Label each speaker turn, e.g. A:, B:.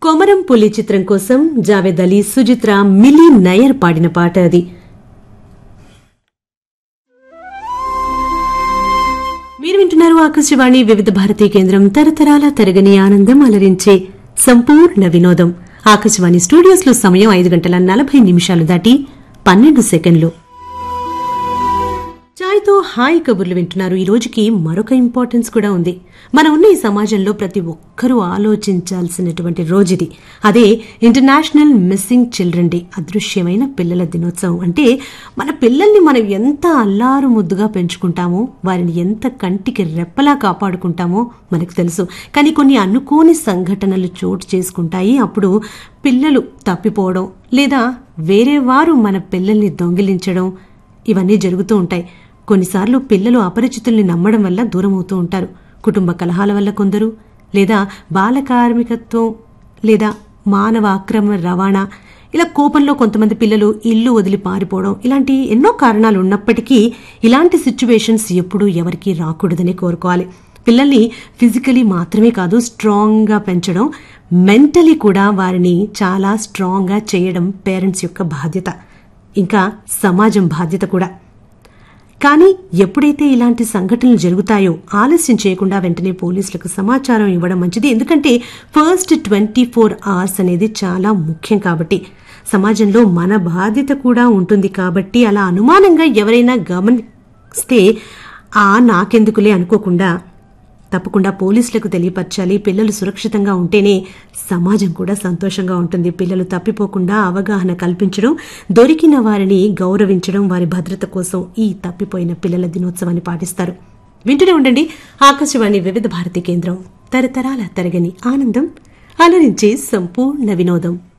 A: కొమరం పులి చిత్రం కోసం జావేద్ అలీ సుజిత్ర మిలీ నయర్ పాడిన పాట అది మీరు వింటున్నారు ఆకాశవాణి వివిధ భారతీ కేంద్రం తరతరాల తరగని ఆనందం అలరించే సంపూర్ణ వినోదం ఆకాశవాణి స్టూడియోస్ లో సమయం ఐదు గంటల నలభై నిమిషాలు దాటి పన్నెండు సెకండ్లు చాయ్తో హాయ్ కబుర్లు వింటున్నారు ఈ రోజుకి మరొక ఇంపార్టెన్స్ కూడా ఉంది మన ఉన్న ఈ సమాజంలో ప్రతి ఒక్కరూ ఆలోచించాల్సినటువంటి రోజుది అదే ఇంటర్నేషనల్ మిస్సింగ్ చిల్డ్రన్ డే అదృశ్యమైన పిల్లల దినోత్సవం అంటే మన పిల్లల్ని మనం ఎంత అల్లారు ముద్దుగా పెంచుకుంటామో వారిని ఎంత కంటికి రెప్పలా కాపాడుకుంటామో మనకు తెలుసు కానీ కొన్ని అనుకోని సంఘటనలు చోటు చేసుకుంటాయి అప్పుడు పిల్లలు తప్పిపోవడం లేదా వేరే వారు మన పిల్లల్ని దొంగిలించడం ఇవన్నీ జరుగుతూ ఉంటాయి కొన్నిసార్లు పిల్లలు అపరిచితుల్ని నమ్మడం వల్ల దూరం అవుతూ ఉంటారు కుటుంబ కలహాల వల్ల కొందరు లేదా బాల కార్మికత్వం లేదా మానవ అక్రమ రవాణా ఇలా కోపంలో కొంతమంది పిల్లలు ఇల్లు వదిలి పారిపోవడం ఇలాంటి ఎన్నో కారణాలు ఉన్నప్పటికీ ఇలాంటి సిచ్యువేషన్స్ ఎప్పుడూ ఎవరికీ రాకూడదని కోరుకోవాలి పిల్లల్ని ఫిజికలీ మాత్రమే కాదు స్ట్రాంగ్గా పెంచడం మెంటలీ కూడా వారిని చాలా స్ట్రాంగ్గా చేయడం పేరెంట్స్ యొక్క బాధ్యత ఇంకా సమాజం బాధ్యత కూడా కానీ ఎప్పుడైతే ఇలాంటి సంఘటనలు జరుగుతాయో ఆలస్యం చేయకుండా వెంటనే పోలీసులకు సమాచారం ఇవ్వడం మంచిది ఎందుకంటే ఫస్ట్ ట్వంటీ ఫోర్ అవర్స్ అనేది చాలా ముఖ్యం కాబట్టి సమాజంలో మన బాధ్యత కూడా ఉంటుంది కాబట్టి అలా అనుమానంగా ఎవరైనా గమనిస్తే ఆ నాకెందుకులే అనుకోకుండా తప్పకుండా పోలీసులకు తెలియపరచాలి పిల్లలు సురక్షితంగా ఉంటేనే సమాజం కూడా సంతోషంగా ఉంటుంది పిల్లలు తప్పిపోకుండా అవగాహన కల్పించడం దొరికిన వారిని గౌరవించడం వారి భద్రత కోసం ఈ తప్పిపోయిన పిల్లల దినోత్సవాన్ని పాటిస్తారు వింటూనే ఉండండి ఆకాశవాణి వివిధ భారతి కేంద్రం తరతరాల తరగని ఆనందం అలరించే సంపూర్ణ వినోదం